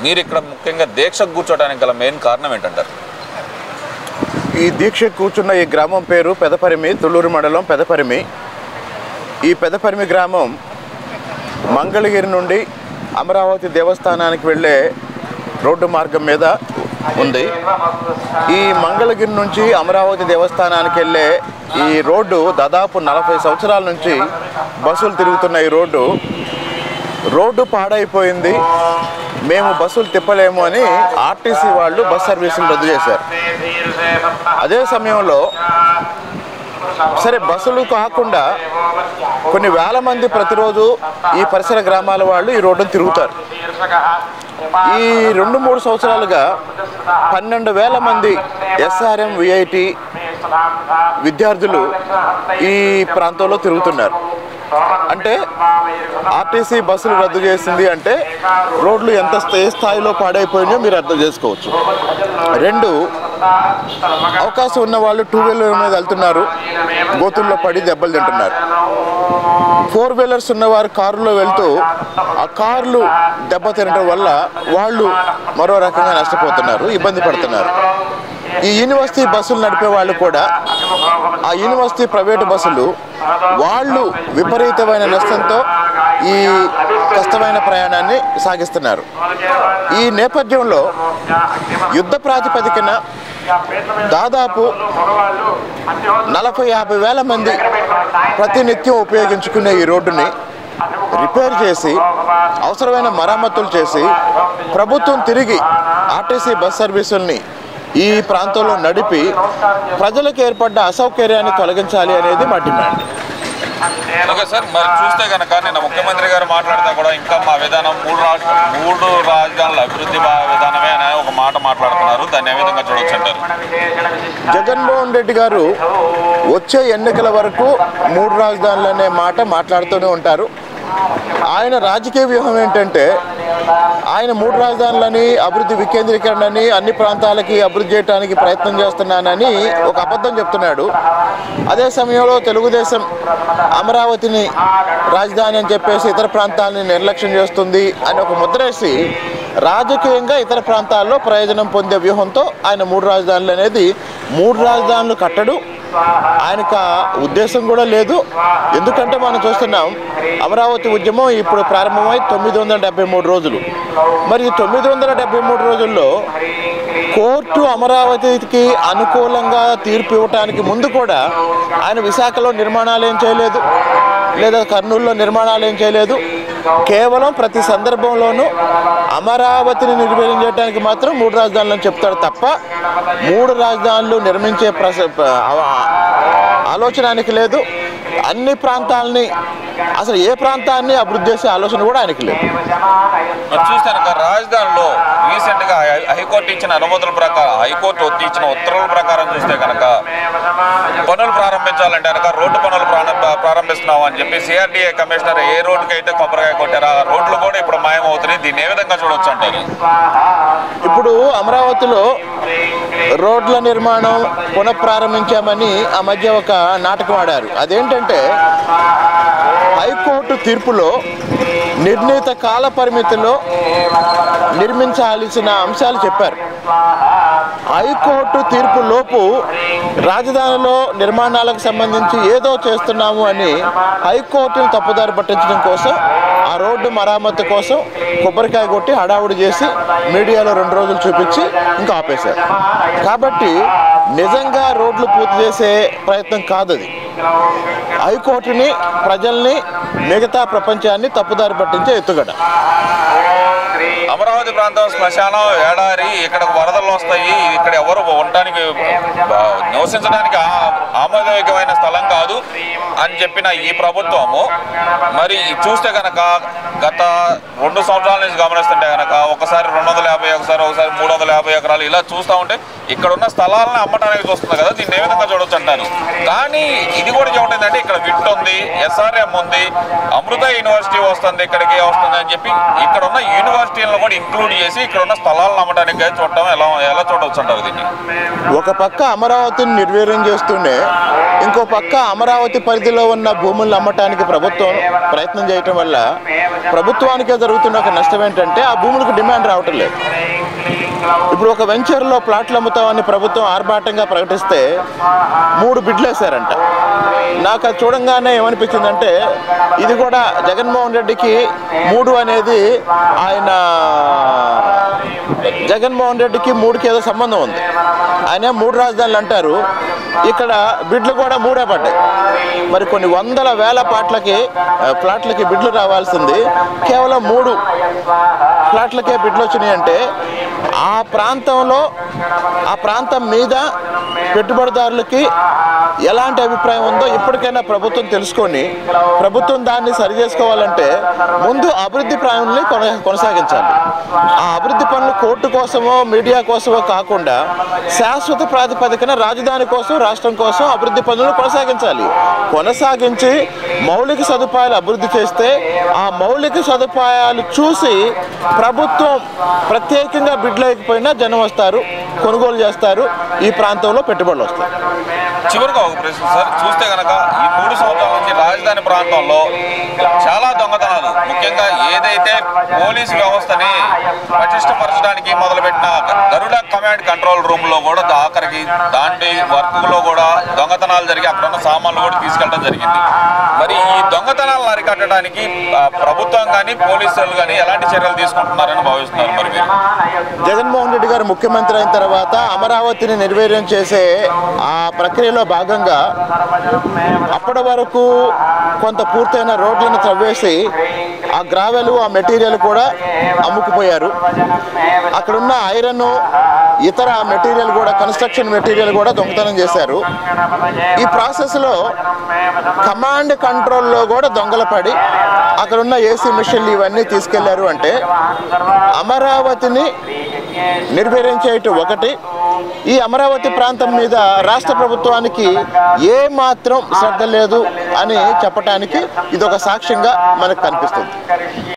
మీరు ఇక్కడ ముఖ్యంగా దీక్షకు కూర్చోవడానికి గల మెయిన్ కారణం ఏంటంటారు ఈ దీక్ష కూర్చున్న ఈ గ్రామం పేరు పెదపరిమి తుళ్ళూరు మండలం పెదపరిమి ఈ పెదపరిమి గ్రామం మంగళగిరి నుండి అమరావతి దేవస్థానానికి వెళ్ళే రోడ్డు మార్గం మీద ఉంది ఈ మంగళగిరి నుంచి అమరావతి దేవస్థానానికి వెళ్ళే ఈ రోడ్డు దాదాపు నలభై సంవత్సరాల నుంచి బస్సులు తిరుగుతున్న ఈ రోడ్డు రోడ్డు పాడైపోయింది మేము బస్సులు తిప్పలేము అని ఆర్టీసీ వాళ్ళు బస్ సర్వీసులు రద్దు చేశారు అదే సమయంలో సరే బస్సులు కాకుండా కొన్ని వేల మంది ప్రతిరోజు ఈ పరిసర గ్రామాల వాళ్ళు ఈ రోడ్డును తిరుగుతారు ఈ రెండు మూడు సంవత్సరాలుగా పన్నెండు వేల మంది ఎస్ఆర్ఎం విఐటి విద్యార్థులు ఈ ప్రాంతంలో తిరుగుతున్నారు అంటే ఆర్టీసీ బస్సులు రద్దు చేసింది అంటే రోడ్లు ఎంత స్థాయి స్థాయిలో పాడైపోయినాయో మీరు అర్థం చేసుకోవచ్చు రెండు అవకాశం ఉన్న వాళ్ళు టూ వీలర్ మీద వెళ్తున్నారు గోతుల్లో పడి దెబ్బలు తింటున్నారు ఫోర్ వీలర్స్ ఉన్నవారు కారులో వెళ్తూ ఆ కార్లు దెబ్బ తినడం వల్ల వాళ్ళు మరో రకంగా నష్టపోతున్నారు ఇబ్బంది పడుతున్నారు ఈ యూనివర్సిటీ బస్సులు నడిపే వాళ్ళు కూడా ఆ యూనివర్సిటీ ప్రైవేటు బస్సులు వాళ్ళు విపరీతమైన నష్టంతో ఈ కష్టమైన ప్రయాణాన్ని సాగిస్తున్నారు ఈ నేపథ్యంలో యుద్ధ ప్రాతిపదికన దాదాపు నలభై యాభై వేల మంది ప్రతినిత్యం ఉపయోగించుకునే ఈ రోడ్డుని రిపేర్ చేసి అవసరమైన మరమ్మతులు చేసి ప్రభుత్వం తిరిగి ఆర్టీసీ బస్ సర్వీసుల్ని ఈ ప్రాంతంలో నడిపి ప్రజలకు ఏర్పడ్డ అసౌకర్యాన్ని తొలగించాలి అనేది మా డిమాండ్ ఓకే సార్ మరి చూస్తే కనుక నిన్న ముఖ్యమంత్రి గారు మాట్లాడితే కూడా ఇంకా మా విధానం మూడు రాష్ట్ర మూడు రాజధానుల అభివృద్ధి బా- విధానమే అనే ఒక మాట మాట్లాడుతున్నారు దాన్ని ఏ విధంగా చూడొచ్చు అంటారు జగన్మోహన్ రెడ్డి గారు వచ్చే ఎన్నికల వరకు మూడు రాజధానులు అనే మాట మాట్లాడుతూనే ఉంటారు ఆయన రాజకీయ వ్యూహం ఏంటంటే ఆయన మూడు రాజధానులని అభివృద్ధి వికేంద్రీకరణని అన్ని ప్రాంతాలకి అభివృద్ధి చేయడానికి ప్రయత్నం చేస్తున్నానని ఒక అబద్ధం చెప్తున్నాడు అదే సమయంలో తెలుగుదేశం అమరావతిని రాజధాని అని చెప్పేసి ఇతర ప్రాంతాలని నిర్లక్ష్యం చేస్తుంది అని ఒక ముద్రేసి రాజకీయంగా ఇతర ప్రాంతాల్లో ప్రయోజనం పొందే వ్యూహంతో ఆయన మూడు రాజధానులు అనేది మూడు రాజధానులు కట్టడు ఆయనకు ఆ ఉద్దేశం కూడా లేదు ఎందుకంటే మనం చూస్తున్నాం అమరావతి ఉద్యమం ఇప్పుడు ప్రారంభమై తొమ్మిది వందల డెబ్బై మూడు రోజులు మరి ఈ తొమ్మిది వందల డెబ్బై మూడు రోజుల్లో కోర్టు అమరావతికి అనుకూలంగా తీర్పు ఇవ్వటానికి ముందు కూడా ఆయన విశాఖలో నిర్మాణాలు ఏం చేయలేదు లేదా కర్నూలులో నిర్మాణాలు ఏం చేయలేదు కేవలం ప్రతి సందర్భంలోనూ అమరావతిని నిర్వీర్యం చేయడానికి మాత్రం మూడు రాజధానులను చెప్తాడు తప్ప మూడు రాజధానులు నిర్మించే ప్రస ఆ- ఆలోచన ఆయనకి లేదు అన్ని ప్రాంతాలని అసలు ఏ ప్రాంతాన్ని అభివృద్ధి చేసే ఆలోచన కూడా ఆయనకి లేదు మరి చూస్తే కనుక రాజధానిలో రీసెంట్ గా హై- హైకోర్టు ఇచ్చిన అనుమతుల ప్రకారం హైకోర్టు ఒత్తి ఇచ్చిన ఉత్తర్వుల ప్రకారం చూస్తే కనుక పనులు ప్రారంభించాలంటే కనుక రోడ్డు పనులు ప్రారంభ ప్రారంభిస్తున్నాం అని చెప్పి సిఆర్డీఏ కమిషనర్ ఏ రోడ్డుకి అయితే కొబ్బరికాయ కొట్టారో ఆ రోడ్లు కూడా ఇప్పుడు మాయమవుతున్నాయి దీన్ని ఏ విధంగా చూడొచ్చు అంటారు ఇప్పుడు అమరావతిలో రోడ్ల నిర్మాణం పునఃప్రారంభించామని ఆ మధ్య ఒక నాటకం ఆడారు అదేంటంటే హైకోర్టు తీర్పులో నిర్ణీత కాల పరిమితిలో నిర్మించాల్సిన అంశాలు చెప్పారు హైకోర్టు తీర్పు లోపు రాజధానిలో నిర్మాణాలకు సంబంధించి ఏదో చేస్తున్నాము అని హైకోర్టును తప్పుదారి పట్టించడం కోసం ఆ రోడ్డు మరామత్తు కోసం కొబ్బరికాయ కొట్టి హడావుడి చేసి మీడియాలో రెండు రోజులు చూపించి ఇంకా ఆపేశారు కాబట్టి నిజంగా రోడ్లు పూర్తి చేసే ప్రయత్నం కాదు అది హైకోర్టుని ప్రజల్ని మిగతా ప్రపంచాన్ని తప్పుదారి పట్టించే ఎత్తుగడ అమరావతి ప్రాంతం శ్మశానం ఏడారి ఇక్కడ వరదలు వస్తాయి ఇక్కడ ఎవరు ఉండటానికి ఆ, నివసించడానికి ఆ- ఆమోదయోగ్యమైన స్థలం కాదు అని చెప్పిన ఈ ప్రభుత్వము మరి చూస్తే కనుక గత రెండు సంవత్సరాల నుంచి గమనిస్తుంటే కనుక ఒకసారి రెండు వందల యాభై ఒకసారి ఒకసారి మూడు వందల యాభై ఎకరాలు ఇలా చూస్తూ ఉంటే ఇక్కడ ఉన్న స్థలాలను అమ్మటానికి చూస్తుంది కదా దీన్ని ఏ విధంగా చూడొచ్చు అంటారు కానీ ఇది కూడా ఏమిటంటే ఇక్కడ విట్ ఉంది ఎస్ఆర్ఎం ఉంది అమృత యూనివర్సిటీ వస్తుంది ఇక్కడికి వస్తుంది అని చెప్పి ఇక్కడ ఉన్న యూనివర్సిటీలను కూడా ఇంక్లూడ్ చేసి ఇక్కడ ఉన్న స్థలాలను అమ్మడానికి చూడటం ఎలా ఎలా చూడవచ్చు అంటారు దీన్ని ఒక పక్క అమరావతిని నిర్వీర్యం చేస్తూనే ఇంకో పక్క అమరావతి పరిధిలో ఉన్న భూములను అమ్మటానికి ప్రభుత్వం ప్రయత్నం చేయటం వల్ల ప్రభుత్వానికే జరుగుతున్న ఒక నష్టం ఏంటంటే ఆ భూములకు డిమాండ్ రావటం లేదు ఇప్పుడు ఒక వెంచర్లో ప్లాట్లు అమ్ముతామని ప్రభుత్వం ఆర్భాటంగా ప్రకటిస్తే మూడు బిడ్లు వేశారంట నాకు అది చూడంగానే ఏమనిపించిందంటే ఇది కూడా జగన్మోహన్ రెడ్డికి మూడు అనేది ఆయన జగన్మోహన్ రెడ్డికి మూడుకి ఏదో సంబంధం ఉంది ఆయన మూడు రాజధానులు అంటారు ఇక్కడ బిడ్లు కూడా మూడే పడ్డాయి మరి కొన్ని వందల వేల పాట్లకి ఆ, ప్లాట్లకి బిడ్లు రావాల్సింది కేవలం మూడు ప్లాట్లకే బిడ్లు వచ్చినాయి అంటే ఆ ప్రాంతంలో ఆ ప్రాంతం మీద పెట్టుబడిదారులకి ఎలాంటి అభిప్రాయం ఉందో ఇప్పటికైనా ప్రభుత్వం తెలుసుకొని ప్రభుత్వం దాన్ని సరి చేసుకోవాలంటే ముందు అభివృద్ధి ప్రాణుల్ని కొన కొనసాగించాలి ఆ అభివృద్ధి పనులు కోర్టు కోసమో మీడియా కోసమో కాకుండా శాశ్వత ప్రాతిపదికన రాజధాని కోసం రాష్ట్రం కోసం అభివృద్ధి పనులను కొనసాగించాలి కొనసాగించి మౌలిక సదుపాయాలు అభివృద్ధి చేస్తే ఆ మౌలిక సదుపాయాలు చూసి ప్రభుత్వం ప్రత్యేకంగా బిడ్లేకపోయినా జనం వస్తారు కొనుగోలు చేస్తారు ఈ ప్రాంతంలో పెట్టుబడులు వస్తాయి చివరిగా ఒక ప్రశ్న సార్ చూస్తే గనక ఈ మూడు సంవత్సరాల నుంచి రాజధాని ప్రాంతంలో చాలా దొంగతనాలు ముఖ్యంగా ఏదైతే పోలీసు వ్యవస్థని పటిష్టపరచడానికి మొదలుపెట్టిన గరుడ కమాండ్ కంట్రోల్ రూమ్ లో కూడా దా- ఆఖరికి దాంట్లో వర్క్ లో కూడా దొంగతనాలు జరిగి అక్కడ ఉన్న సామాన్లు కూడా తీసుకెళ్ళడం జరిగింది మరి ఈ దొంగతనాలను అరికట్టడానికి ఆ, ప్రభుత్వం కానీ పోలీసులు కానీ ఎలాంటి చర్యలు తీసుకుంటున్నారని భావిస్తున్నారు మరి మీరు జగన్మోహన్ రెడ్డి గారు ముఖ్యమంత్రి అయిన తర్వాత అమరావతిని నిర్వీర్యం చేసే ఆ ప్రక్రియలో భాగంగా అప్పటి వరకు కొంత పూర్తయిన రోడ్లను తవ్వేసి ఆ గ్రావెలు ఆ మెటీరియల్ కూడా అమ్ముకుపోయారు అక్కడున్న ఐరన్ ఇతర మెటీరియల్ కూడా కన్స్ట్రక్షన్ మెటీరియల్ కూడా దొంగతనం చేశారు ఈ ప్రాసెస్లో కమాండ్ కంట్రోల్లో కూడా దొంగల పడి అక్కడున్న ఏసీ మిషన్లు ఇవన్నీ తీసుకెళ్లారు అంటే అమరావతిని నిర్వీర్యం చేయటం ఒకటి ఈ అమరావతి ప్రాంతం మీద రాష్ట్ర ప్రభుత్వానికి ఏ మాత్రం శ్రద్ధ లేదు అని చెప్పటానికి ఇది ఒక సాక్ష్యంగా మనకు కనిపిస్తుంది